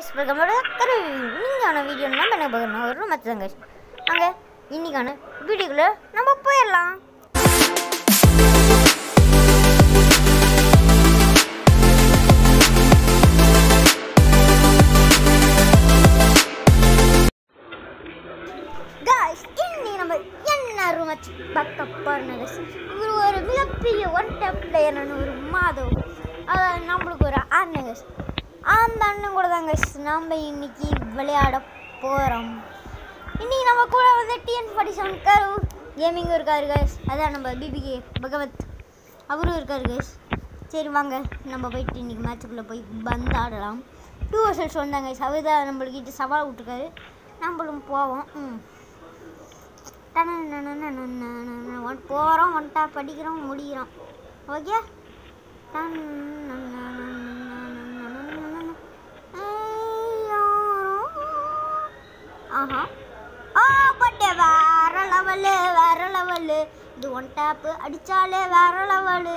Guys welcome கரு இன்னைக்கான video நம்ம என்ன பார்க்கணும் ஒரு மச்சம் கைஸ் அங்கே இன்னைக்கான வீடியோக்குள்ள நம்ம போயிடலாம் காய்ஸ் இன்னைக்கு நம்ம என்ன ரூம் வச்சு பார்க்க போறோம் guys. இவர் ஒரு மிகப்பெரிய ஒன் டேப் பிளேயரான ஒரு மாதவ் அதாவது நம்மளுக்கு ஒரு அண்ணன் guys. அந்த அண்ணன் கூட தான் guys நம்ம இன்னைக்கு விளையாட போகிறோம் இன்னைக்கு நம்ம கூட வந்து TN forty seven Karu gaming இருக்காரு guys அதான் நம்ம பிபிகே பகவத் அவரும் இருக்காரு guys சரி வாங்க நம்ம போயிட்டு இன்னைக்கு மேட்சுக்குள்ளே போய் பந்தாடலாம் டூ ஹவர்ஸ் வந்தாங்க guys அவர் தான் நம்மளுக்கிட்ட சவால் விட்டுருக்காரு நம்மளும் போவோம் ம் போகிறோம் வந்துட்டா படிக்கிறோம் முடிக்கிறோம் ஓகே ஆஹா ஆ பட்டே வேற லெவலு வேற லெவலு இது ஒன் டேப்பு அடித்தாலே வேற லெவலு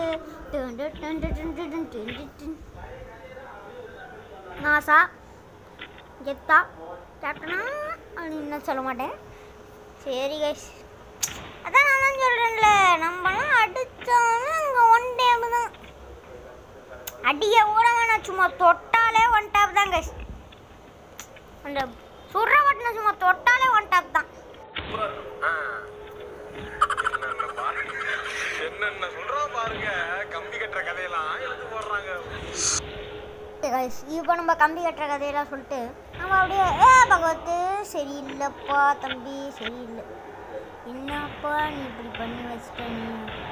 நாசா கெத்தா கேப்டனா அப்படின்னு சொல்ல மாட்டேன் சரி கைஸ் அதான் நான் தான் சொல்கிறேன்ல நம்மலாம் அடித்தாலும் அங்கே ஒன் டேம் தான் அடிக்க கூட வேணாம் சும்மா தொட்டாலே ஒன் டேப் தான் கைஸ் அந்த சுடுற பட்டின சும்மா தொட்டாலே ஒன் டேப் தான் என்னென்ன பாருங்க என்னென்ன சொல்றோம் பாருங்க கம்பி கட்டுற கதையெல்லாம் எழுதி போடுறாங்க கைஸ் இப்போ நம்ம கம்பி கட்டுற கதையெல்லாம் சொல்லிட்டு நம்ம அப்படியே ஏ பகவத்து சரியில்லைப்பா தம்பி சரியில்லை என்னப்பா நீ இப்படி பண்ணி வச்சிட்ட நீ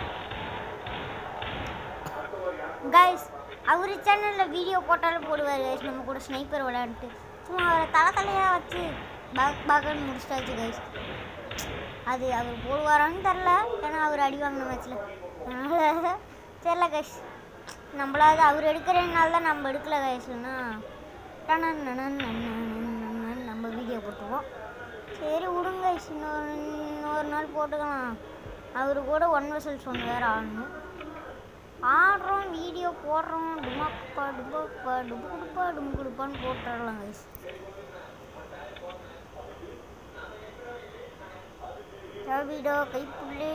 கைஸ் அவர் சேனலில் வீடியோ போட்டாலும் போடுவார் கைஸ் நம்ம கூட ஸ்னைப்பர் விளையாண்டுட்டு சும்மா அவரை தலை தலையாக வச்சு பாக் பாக்கன்னு முடிச்சிட்டாச்சு கைஸ் அது அவர் போடுவாரான்னு தெரில ஏன்னா அவர் அடி வாங்கின மேட்ச்சில் அதனால் தெரில கைஸ் நம்மளாவது அவர் எடுக்கிறனால தான் நம்ம எடுக்கல கைஸ்னா நம்ம வீடியோ போட்டுருவோம் சரி விடுங்க guys. இன்னொரு இன்னொரு நாள் போட்டுக்கலாம் அவரு கூட ஒன் வசல்ஸ் ஒன்று வேறு ஆடணும் ஆடுறோம் வீடியோ போடுறோம் டுமாப்பா டுபாப்பா டுபு குடுப்பா டுமு குடுப்பான்னு போட்டுடலாம் கைஸ் வீடோ கைப்புள்ளி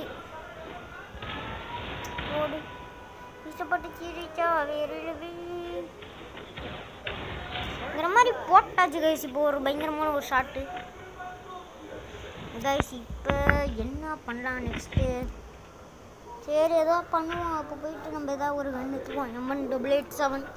ஓடு இஷ்டப்பட்டு சிரிச்சா வேறவே இந்த மாதிரி போட்டாச்சு கைஸ் இப்போ ஒரு பயங்கரமான ஒரு ஷாட்டு கைஸ் இப்போ என்ன பண்ணலாம் நெக்ஸ்ட்டு சரி ஏதோ பண்ணுவோம் அப்போ போயிட்டு நம்ம ஏதாவது ஒரு கன் எடுத்துக்குவோம் எம்என் டபுள் எயிட் செவன்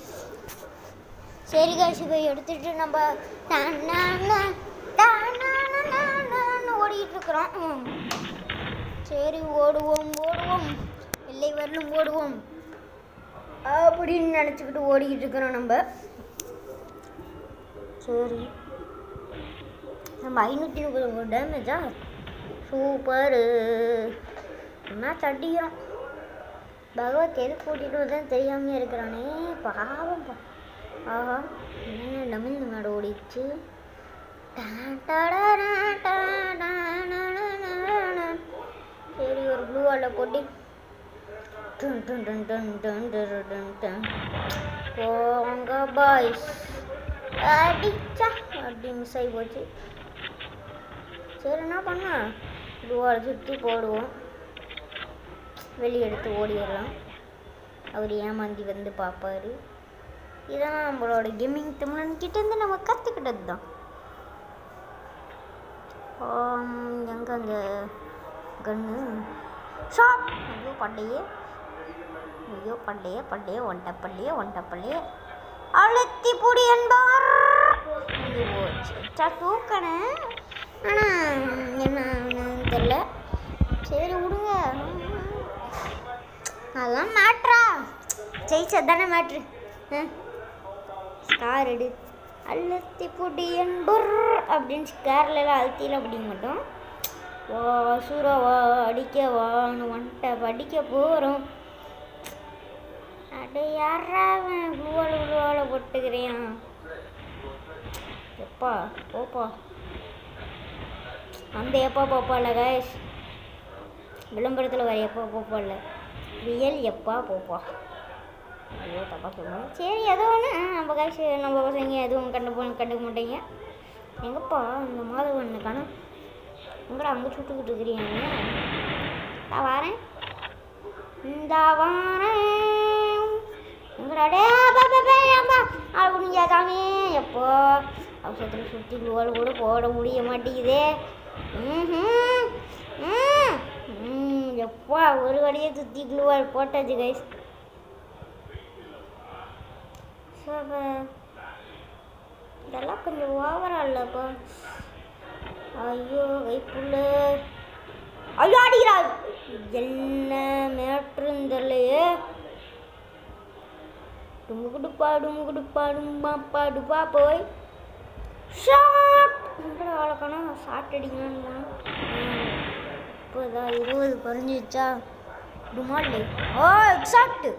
சரி கைஸ் இப்போ எடுத்துட்டு நம்ம டான் டான் டான் டான் டான் டான் டான்னு ஓடிட்டு இருக்கிறோம் ம். சரி ஓடுவோம் ஓடுவோம் எல்லை வரலும் ஓடுவோம் அப்படின்னு நினச்சிக்கிட்டு ஓடிக்கிட்டு இருக்கிறோம் நம்ம சரி நம்ம ஐநூற்றி முப்பது டேமேஜா சூப்பரு மேட்ச் அடிக்கிறோம் பகவத் எது கூட்டிகிட்டு வந்தேன்னு தெரியாமே இருக்கிறானே பாவம் பா ஆஹா என்ன டமிழ் மேடம் ஓடிச்சு சரி ஒரு ப்ளூ வாலில் போட்டு டன் டன் டன் டன் டன் டன் டன் டன் போங்க பாய்ஸ் அடிச்சா அப்படி மிஸ் ஆகி போச்சு சரி என்ன பண்ண ப்ளூவால் சுற்றி போடுவோம் வெளியே எடுத்து ஓடிடலாம் அவர் ஏமாந்தி வந்து பார்ப்பாரு இதெல்லாம் நம்மளோட கேமிங் தமிழன் கிட்டேருந்து நம்ம கற்றுக்கிட்டது தான் எங்கே அந்த கன்று ஷாப் ஐயோ பண்டையே ஐயோ பண்டையே பண்டையே ஒன்ட்ட பள்ளியே ஒன்ட்ட பள்ளியே அழுத்தி புடி என்பார் இங்கே போச்சு சா தூக்கணேன் ஆனால் என்னன்னு தெரில சரி விடுங்க அதெல்லாம் மேட்ரா ஜெயிச்சது தானே மேட்ரு ஸ்கார் எடு அழுத்தி புடி என்பர் அப்படின்னு ஸ்கேர்லாம் அழுத்தியில் அப்படிங்க மாட்டோம் வா சூறாவா அடிக்க வான்னு வந்துட்ட படிக்க போகிறோம் அட யாரா அவன் குளுவால குளுவால போட்டுக்கிறியான் எப்பா போப்பா அந்த எப்பா போப்பால கைஸ் விளம்பரத்தில் வர எப்பா போப்பால ரியல் எப்பா போப்பா ஐயோ தப்பாக சொல்லுவாங்க சரி ஏதோ ஒன்று நம்ம காசு நம்ம பசங்க எதுவும் கண்டு போ கண்டுக்க மாட்டீங்க எங்கப்பா இந்த மாதவன் காணும் எங்கடா அங்கே சுட்டுக்கிட்டு இருக்கிறீங்க நான் வரேன் இந்த வாரேன் எங்கடா டே அப்பா அப்பா அப்பா அப்படிங்க சாமி எப்போ அவசரத்தில் சுற்றி குளோல் கூட போட முடிய மாட்டேங்குதே ம்ஹும். ம் ம் எப்பா ஒரு வழியை சுற்றி குளோல் போட்டாச்சு கைஸ் இதெல்லாம் கொஞ்சம் ஓவரா இல்லைப்பா ஐயோ கைப்புள்ள ஐயோ அடிக்கிறாள் என்ன மேட்ருன்னு தெரியலையே டுமுகுடுப்பா டுமுகுடுப்பா டும்பாப்பா டுப்பா போய் ஷாட் எங்கடா ஆளக்கானா ஷாட் அடிக்கணும்னா இப்போ இதான் இருபது குறைஞ்சிச்சா டுமால்டு ஓ எக்ஸாக்ட்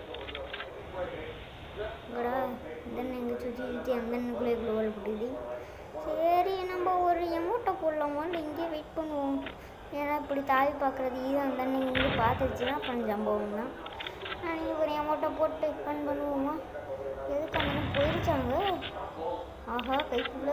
இங்கடா இந்த எங்கே சுற்றி சுற்றி அந்த எண்ணுக்குள்ளே இவ்வளோ போட்டுது சரி நம்ம ஒரு எமௌண்ட்டை போடலாமான்னு இங்கேயே வெயிட் பண்ணுவோம் ஏன்னா இப்படி தாவி பார்க்குறது இது அந்த அண்ணன் இங்கே பார்த்துச்சுன்னா கொஞ்சம் சம்பவம் தான் நான் ஒரு எமௌண்ட்டை போட்டு ஃபன் பண்ணுவோமா எதுக்கு அந்த அண்ணன் போயிருச்சாங்க ஆஹா கைக்குள்ள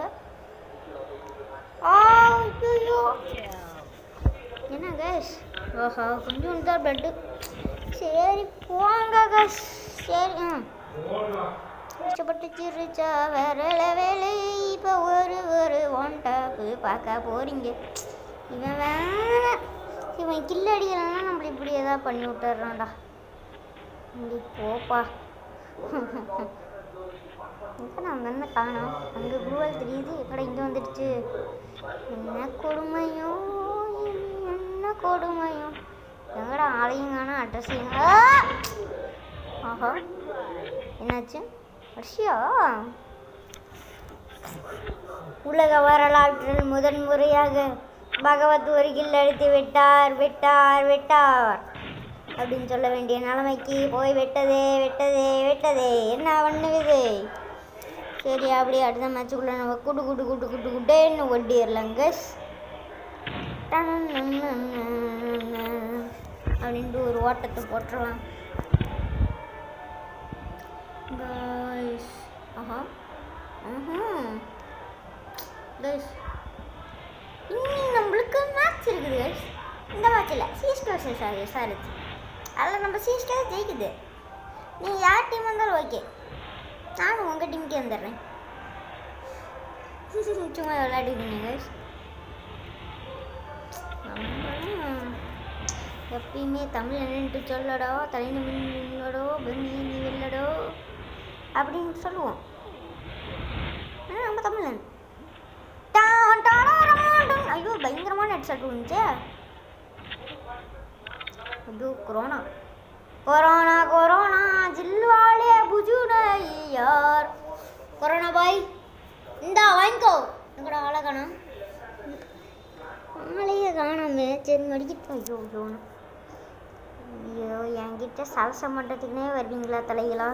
ஆ ஐயோ என்ன கேஷ் ஆஹா கொஞ்சம் தான் பிளட்டு சரி போங்க கேஷ் சரி ஆ கஷ்டப்பட்டு சிரிச்சா வேற வேலை இப்போ ஒரு ஒரு ஒன் டாப்பு பார்க்க போறீங்க இவன் வேற இவன் கில்லடிகள்னா நம்மள இப்படி ஏதாவது பண்ணி விட்டுறான்டா இப்படி போப்பா எங்கே நான் என்ன காணோம் அங்கே குருவால் தெரியுது எக்கடா இங்கே வந்துடுச்சு என்ன கொடுமையோ இது என்ன கொடுமையோ எங்கடா ஆளையும் காணோம் அட்ரஸையும் ஆஹா என்னாச்சு ரஷ்யா உலக வரலாற்றில் முதன் முறையாக பகவத் ஒரு கில் அடித்து விட்டார் விட்டார் விட்டார் அப்படின்னு சொல்ல வேண்டிய நிலைமைக்கு போய் வெட்டதே வெட்டதே வெட்டதே என்ன பண்ணுது சரி அப்படியே அடுத்த மேட்சுக்குள்ளே நம்ம குடு குடு குடு குடு குட்டேன்னு ஒட்டிடலாங்க அப்படின்ட்டு ஒரு ஓட்டத்தை போட்டுடலாம் Guys. ஆஹா ஆஹா கைஸ் இன்னும் நம்மளுக்கு மேட்ச் இருக்குது கைஸ் இந்த மேட்ச்சில் சிஎஸ்கே வர்சஸ் எஸ்ஆர்எச் அதில் நம்ம சிஎஸ்கே தான் ஜெயிக்குது நீ யார் டீம் வந்தாலும் ஓகே நானும் உங்கள் டீமுக்கே வந்துடுறேன் சும்மா விளையாடிக்கிறீங்க கைஸ் எப்பயுமே தமிழ் என்னன்ட்டு சொல்லடோ தலைன்னு மின்னடோ பெண்ணி நீ வெல்லடோ அப்படின்னு சொல்லுவோம் ஆனா நம்ம தமிழன் டான் டாடாடான் டான். ஐயோ பயங்கரமான ஹெட்செட் இருந்துச்சு ஐயோ கொரோனா கொரோனா கொரோனா ஜில்வாலே புஜுட யார் கொரோனா பாய் இந்தா வாங்கிக்கோ எங்கடா ஆளை காணோம் ஆளையே காணாமே சரி மடிக்கிட்டு ஐயோ ஐயோ ஐயோ என்கிட்ட சலசம் பண்ணுறதுக்குனே வருவீங்களா தலைகளா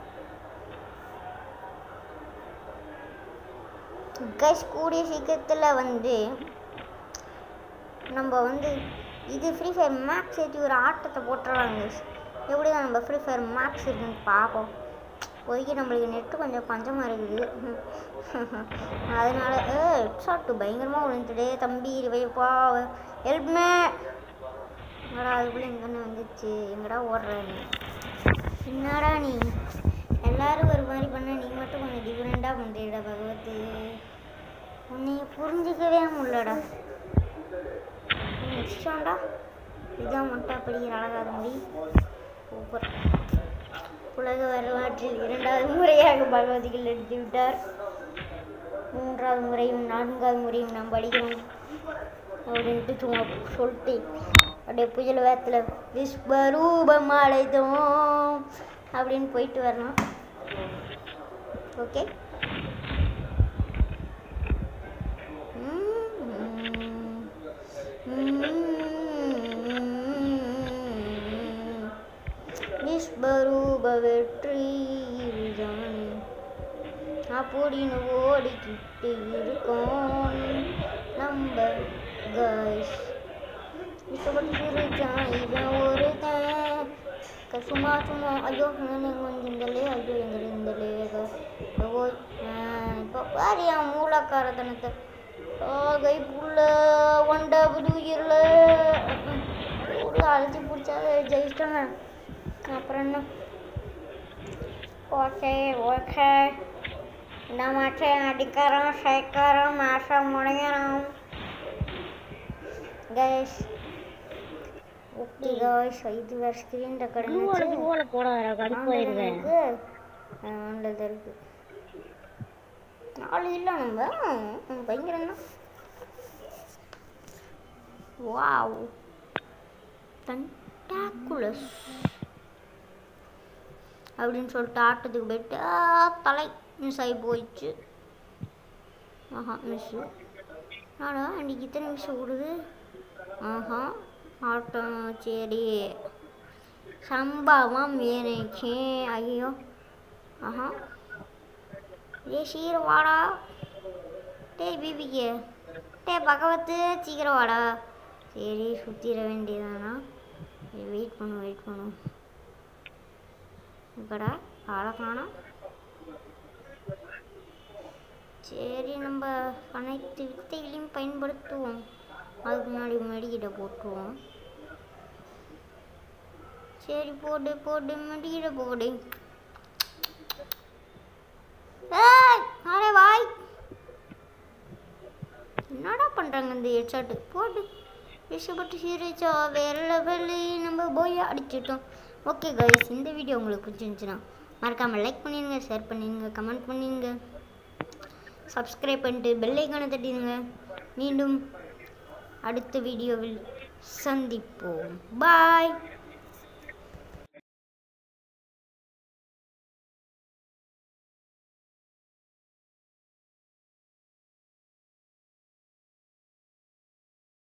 கைஸ் கூடிய சீக்கிரத்தில் வந்து நம்ம வந்து இது ஃப்ரீ ஃபயர் மேக்ஸ் ஏற்றி ஒரு ஆட்டத்தை போட்டுடலாம் கைஸ் எப்படி தான் நம்ம ஃப்ரீ ஃபயர் மேக்ஸ் இருக்குன்னு பார்ப்போம் போய்க்கு நம்மளுக்கு நெட்டு கொஞ்சம் பஞ்சமாக இருக்குது அதனால ஏ ஷாட்டு பயங்கரமாக விழுந்துட்டே தம்பி வைப்பா ஹெல்ப்மே எங்கடா அதுக்குள்ளே எங்கன்னு வந்துச்சு எங்கடா ஓடுற நீ என்னடா நீ எல்லாரும் ஒரு மாதிரி பண்ண நீ மட்டும் கொஞ்சம் டிஃப்ரெண்ட்டாக பண்ணுறீடா பகவத்து உன்னைய புரிஞ்சிக்கவே முடியலடா இஷ்டம்டா இதான் மட்டும் அப்படிங்கிற அழகாத முடி சூப்பர் உலக வரலாற்றில் இரண்டாவது முறையாக பகவதிகள் எடுத்து விட்டார் மூன்றாவது முறையும் நான்காவது முறையும் நாம் படிக்கணும் அப்படின்ட்டு சும்மா சொல்லிட்டு அப்படியே புயல் வேத்தில் விஸ்வரூபம் அழைத்தோம் அப்படின்னு போயிட்டு வரலாம் ஓகே விஸ்வரூப வெற்றி இதுதானே அப்படின்னு ஓடிக்கிட்டு இருக்கோம் நம்ம கைஸ் இஷ்டப்பட்டு சிரிச்சான் இவன் ஒருத்தன் க- சும்மா சும்மா ஐயோ எங்கே கொஞ்சந்தலே ஐயோ எங்கே இருந்தலே ஐயோ இப்போ பாரு என் மூலக்காரத்தனத்தை கை புள்ள ஒண்டை புது உயிரில் அழைச்சி பிடிச்சா ஜெயிச்சிட்டாங்க அப்புறம் என்ன ஓகே ஓகே நம்மட்டே அடிக்கிறோம் சேர்க்கிறோம் மாதம் முடிகிறோம் கைஸ் ஓகே கைஸ் இது வேறு ஸ்க்ரீன் ரெக்கார்டு ஓல போட வர கடுப்பாயிருவேன் நல்லது இருக்கு நாலு இல்லை நம்ம ம், பயங்கரம் தான் வாவ் டன்டாக்குலஸ் அப்படின்னு சொல்லிட்டு ஆட்டத்துக்கு போயிட்டு ஆ, தலை மிஸ் ஆகி போயிடுச்சு ஆஹா மிஸ்ஸு ஆடா அன்றைக்கி இத்தனை மிஸ் விடுது ஆஹா ஆட்டம் சரி சம்பவம் எனக்கு ஐயோ ஆஹா ஏ சீக்கிரம் வாடா டேய் பிபிக்கு டேய் பகவத்து சீக்கிரம் வாடா சரி சுற்றிட வேண்டியதானா வெயிட் பண்ணு வெயிட் பண்ணு இப்படா ஆளை காணோம் சரி நம்ம அனைத்து வித்தைகளையும் பயன்படுத்துவோம் அதுக்கு முன்னாடி மெடிக்கிட்ட போட்டுருவோம் சரி போடு போடு மெடிக்கிட்ட போடு ஏய் அரே வாய் என்னடா பண்ணுறாங்க இந்த ஹெட்ஷாட்டு போட்டு விஷயப்பட்டு சீரியஸா வேற லெவலு நம்ம போய் அடிச்சிட்டோம் ஓகே கைஸ் இந்த வீடியோ உங்களுக்கு பிடிச்சிருந்துச்சுன்னா மறக்காமல் லைக் பண்ணிடுங்க ஷேர் பண்ணிடுங்க கமெண்ட் பண்ணிடுங்க சப்ஸ்கிரைப் பண்ணிட்டு பெல் ஐக்கானை தட்டிடுங்க மீண்டும் அடுத்த வீடியோவில் சந்திப்போம் பாய்